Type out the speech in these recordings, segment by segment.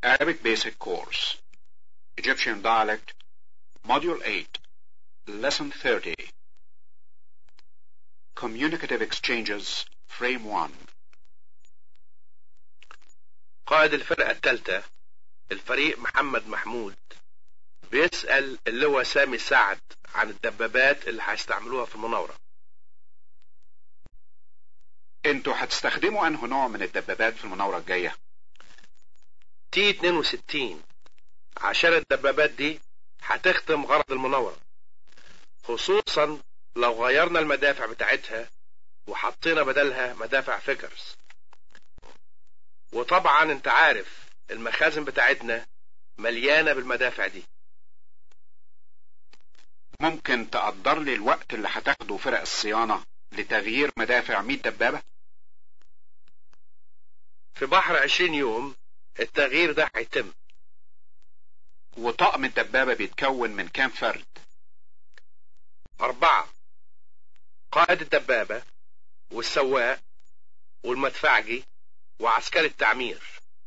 Arabic Basic Course Egyptian Dialect Module 8 Lesson 30 Communicative Exchanges Frame 1 قائد الفرقة الثالثة الفريق محمد محمود بيسأل اللواء سامي سعد عن الدبابات اللي هيستعملوها في المناورة انتوا هتستخدموا انه نوع من الدبابات في المناورة الجاية تي 62 عشان الدبابات دي هتخدم غرض المناورة خصوصا لو غيرنا المدافع بتاعتها وحطينا بدلها مدافع فيكرز وطبعا انت عارف المخازن بتاعتنا مليانة بالمدافع دي ممكن تقدر لي الوقت اللي هتاخده فرق الصيانة لتغيير مدافع 100 دبابة في بحر 20 يوم التغيير ده هيتم وطقم الدبابة بيتكون من كام فرد أربعة قائد الدبابة والسواق والمدفعجي وعسكري التعمير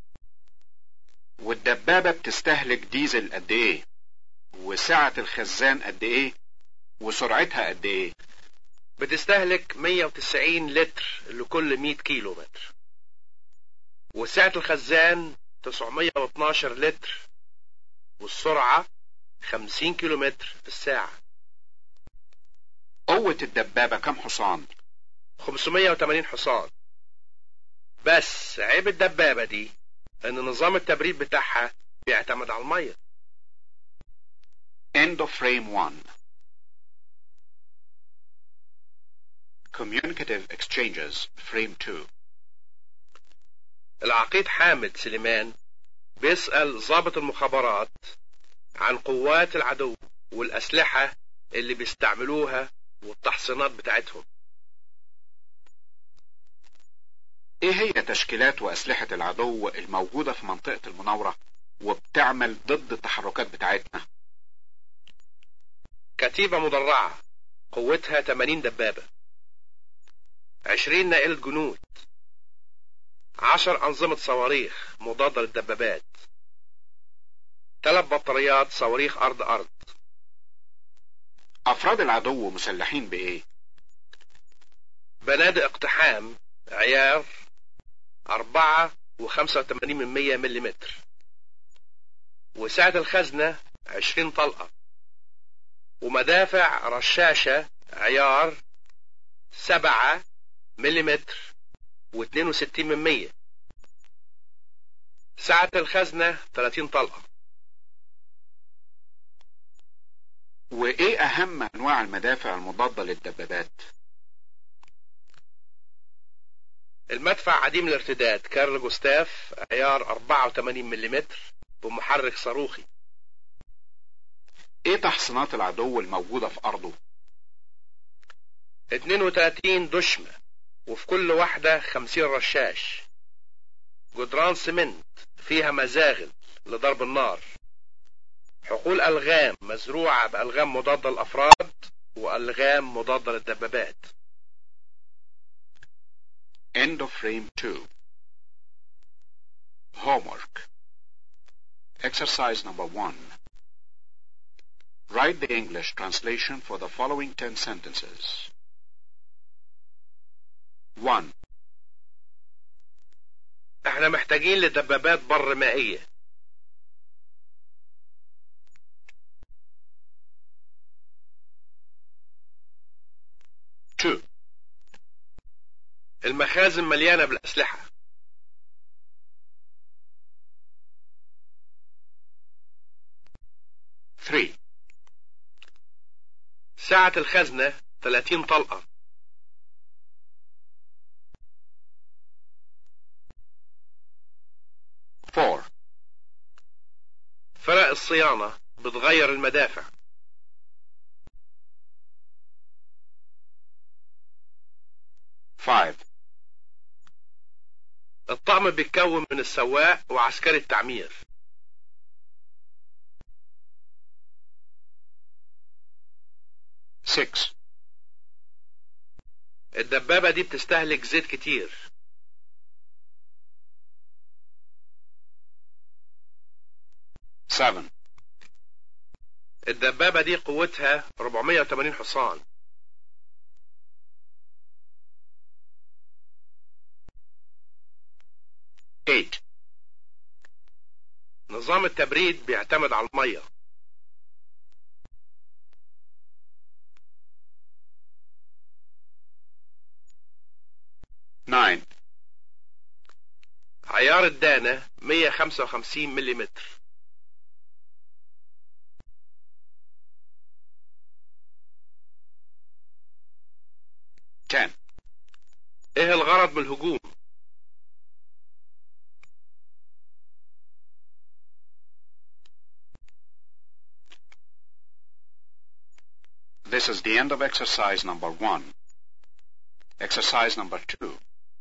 والدبابة بتستهلك ديزل قد ايه وسعة الخزان قد ايه وسرعتها قد ايه بتستهلك 190 لتر لكل 100 كيلو متر وسعة الخزان 912 لتر والسرعة 50 كيلو متر في الساعة قوة الدبابة كم حصان 580 حصان بس عيب الدبابة دي ان نظام التبريد بتاعها بيعتمد على المية End of frame 1 Communicative exchanges frame 2 العقيد حامد سليمان بيسأل ضابط المخابرات عن قوات العدو والأسلحة اللي بيستعملوها والتحصينات بتاعتهم ايه هي تشكيلات واسلحة العدو الموجودة في منطقة المناورة وبتعمل ضد التحركات بتاعتنا كتيبة مدرعة قوتها 80 دبابة 20 نائلة جنود 10 أنظمة صواريخ مضادة للدبابات ثلاث بطاريات صواريخ أرض أرض افراد العدو مسلحين بايه بنادق اقتحام عيار أربعة وخمسة وتمانين من مية مليمتر وسعة الخزنة عشرين طلقة ومدافع رشاشة عيار سبعة مليمتر واتنين وستين من مية سعة الخزنة تلاتين طلقة وايه اهم انواع المدافع المضادة للدبابات المدفع عديم الارتداد كارل جوستاف عيار 84 ملم بمحرك صاروخي ايه تحصينات العدو الموجودة في ارضه 32 دشمة وفي كل واحدة 50 رشاش جدران سمنت فيها مزاغل لضرب النار حقول ألغام مزروعة بألغام مضادة للأفراد وألغام مضادة للدبابات End of frame 2 Homework Exercise number 1 Write the English translation for the following 10 sentences. 1. احنا محتاجين لدبابات بر مائية Two. المخازن مليانة بالأسلحة Three. سعة الخزنة 30 طلقة Four. فرق الصيانة بتغير المدافع Five. الطقم بيتكون من السواق وعسكري التعمير Six. الدبابة دي بتستهلك زيت كتير 7 الدبابة دي قوتها 480 حصان eight, نظام التبريد بيعتمد على المية nine, عيار الدانة 155 ملم ten, ايه الغرض من الهجوم This is the end of exercise number one. Exercise number two.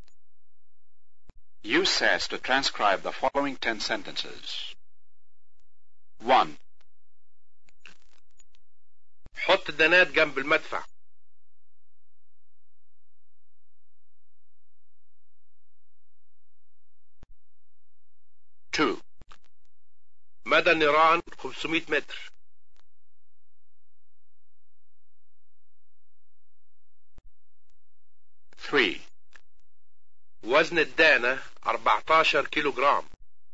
Use SAS to transcribe the following ten sentences. One, حط الدانات جنب المدفع two, مدى النيران 500 متر three, وزن الدانة 14 كيلو جرام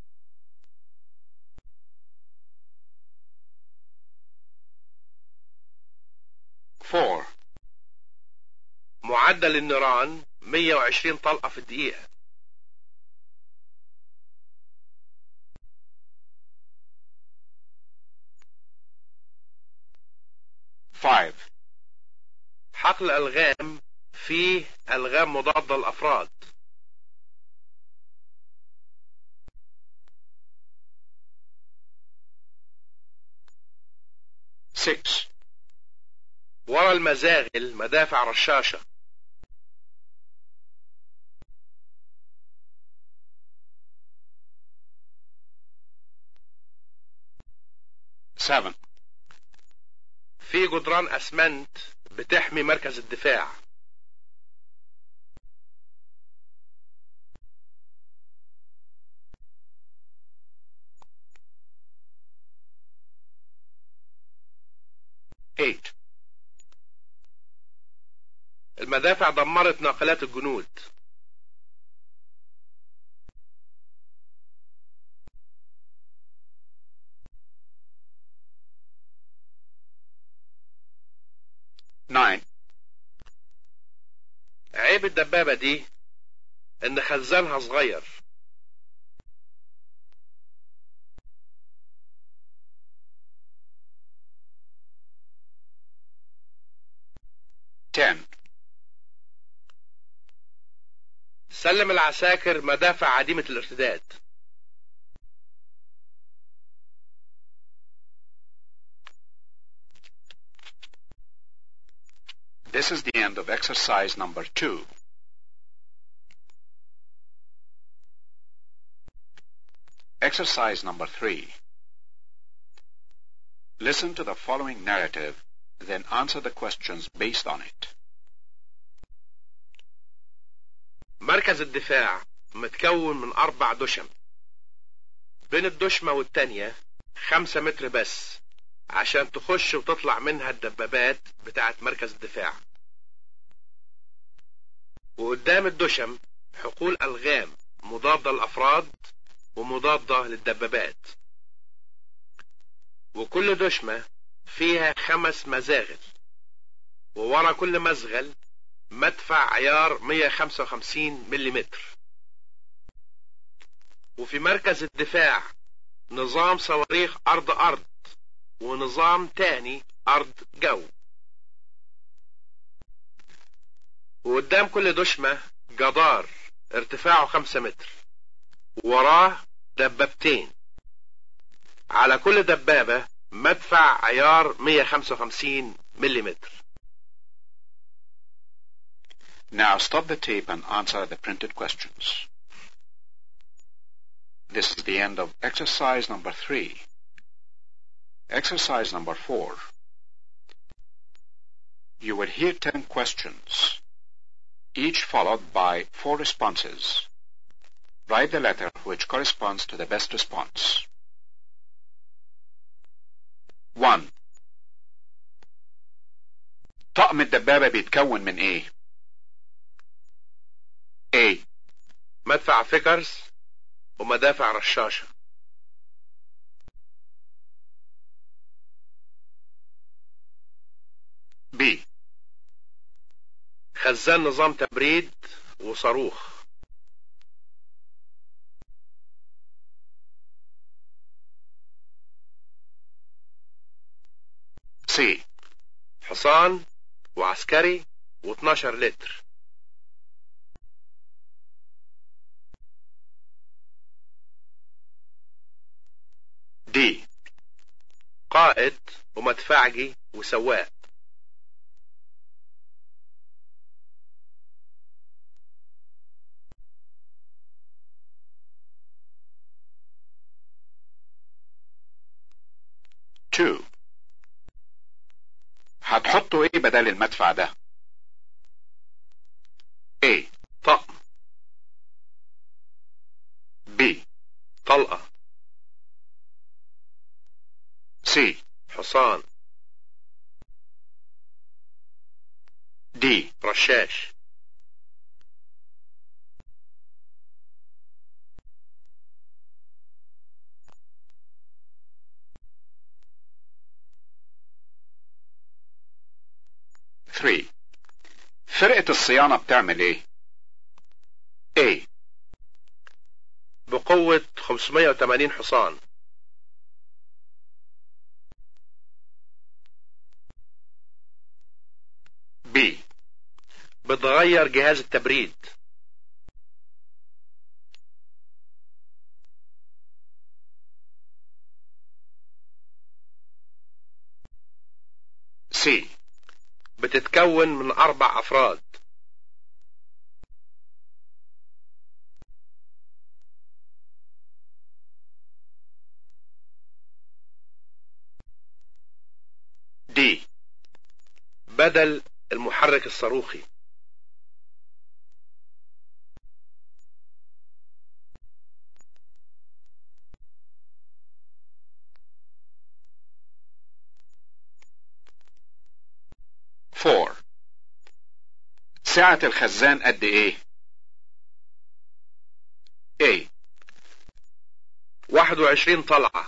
four, معدل النيران 120 طلقة في الدقيقة five, حقل ألغام فيه ألغام مضادة للأفراد six, ورا المزاغل مدافع رشاشة seven, في جدران أسمنت بتحمي مركز الدفاع eight, المدافع دمرت ناقلات الجنود nine, عيب الدبابة دي إن خزانها صغير ten, سلم العساكر مدافع عديمة الارتداد This is the end of exercise number two. Exercise number three. Listen to the following narrative, then answer the questions based on it. مركز الدفاع متكون من أربع دشم بين الدشمة والتانية خمسة متر بس عشان تخش وتطلع منها الدبابات بتاعت مركز الدفاع وقدام الدشم حقول ألغام مضادة للأفراد ومضادة للدبابات وكل دشمة فيها خمس مزاغل وورا كل مزغل مدفع عيار 155 ملم وفي مركز الدفاع نظام صواريخ أرض أرض ونظام تاني أرض جو وقدام كل دشمة جدار ارتفاعه خمسة متر وراه دبابتين على كل دبابة مدفع عيار 155 ملم Now stop the tape and answer the printed questions. This is the end of exercise number three. Exercise number four. You will hear ten questions, each followed by four responses. Write the letter which corresponds to the best response. 1 طقم الدبابة بيتكون من ايه A مدفع فيكرز ومدافع رشاشة B خزان نظام تبريد وصاروخ C حصان وعسكري و12 لتر D قائد ومدفعجي وسواق two هتحطوا ايه بدل المدفع ده A طقم B طلقة C حصان D رشاش three فرقة الصيانة بتعمل ايه A بقوة 580 حصان B بتغير جهاز التبريد C بتتكون من أربع أفراد D بدل المحرك الصاروخي four سعة الخزان قد ايه A 21 طلعة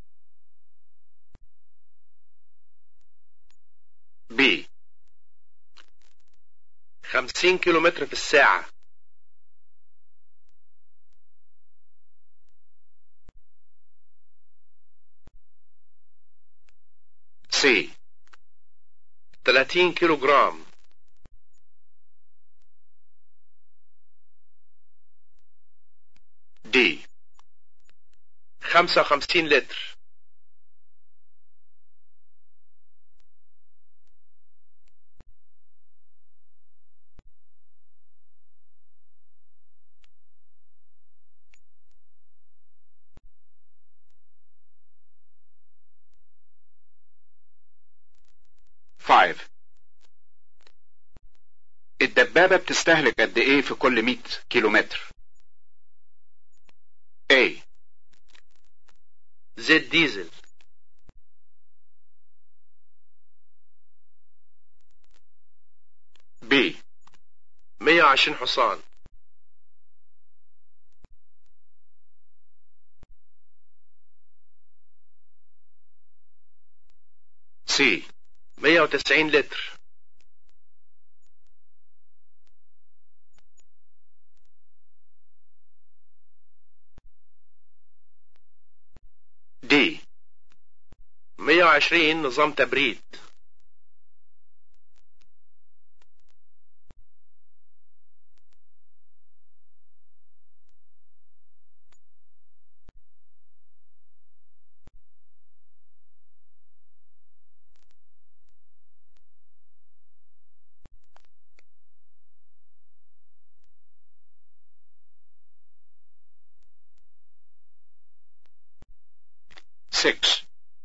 B 50 كيلومتر في الساعة C 30 كيلو جرام D 55 لتر five الدبابة بتستهلك قد ايه في كل 100 كيلومتر A زيت ديزل B 120 حصان C 190 لتر D 120 نظام تبريد six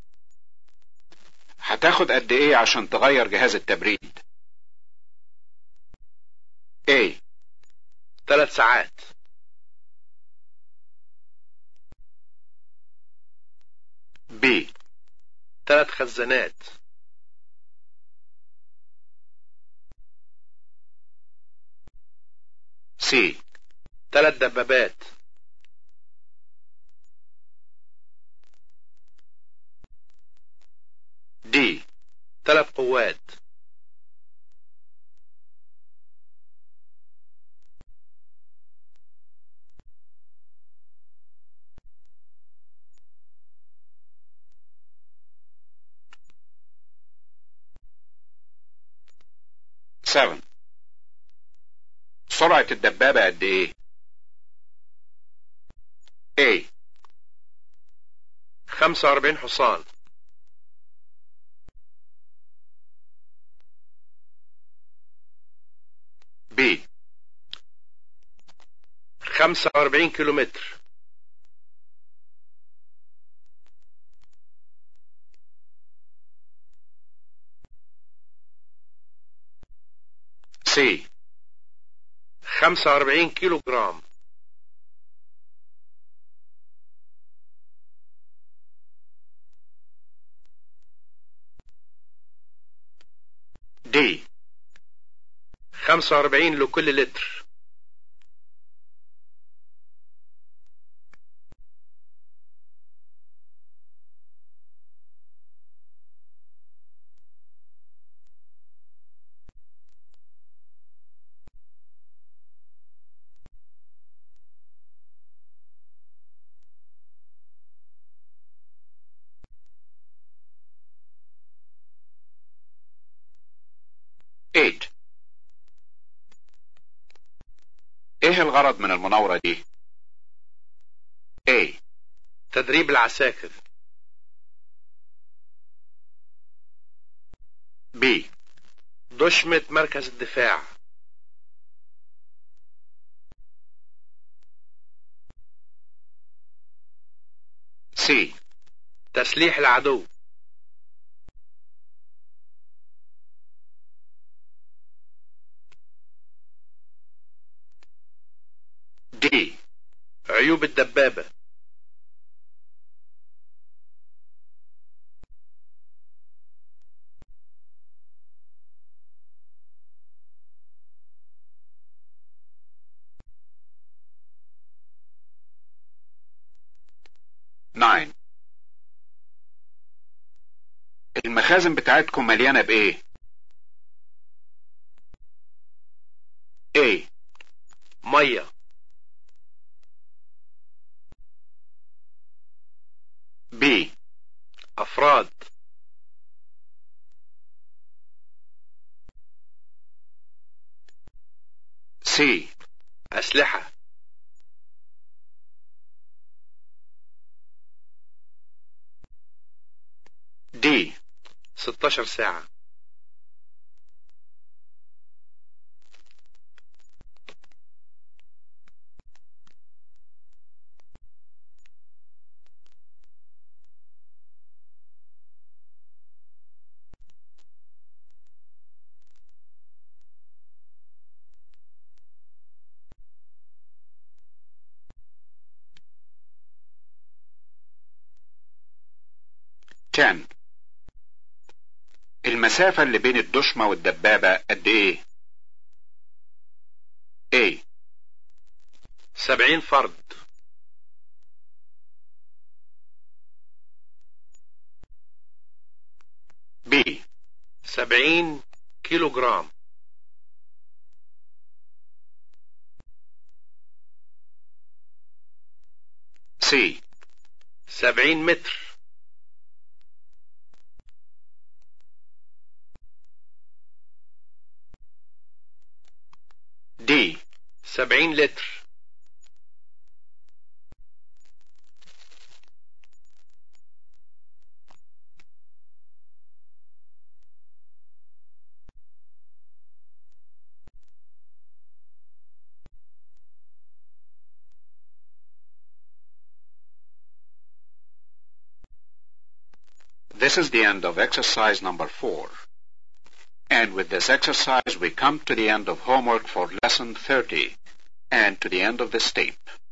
هتاخد قد ايه عشان تغير جهاز التبريد A ثلاث ساعات B ثلاث خزانات سي ثلاث دبابات دي ثلاث قوات سفن سرعة الدبابة قد ايه A 45 حصان B 45 كيلومتر C 45 كيلو جرام D 45 لكل لتر Eight ايه الغرض من المناورة دي A تدريب العساكر B دشمة مركز الدفاع C تسليح العدو D عيوب الدبابة Nine المخازن بتاعتكم مليانة بإيه؟ A مية B أفراد C أسلحة D 16 ساعة Ten المسافة اللي بين الدشمة والدبابة قد إيه؟ A 70 فرد B 70 كيلو جرام C 70 متر D 70 لتر This is the end of exercise number four. And with this exercise, we come to the end of homework for lesson 30 and to the end of this tape.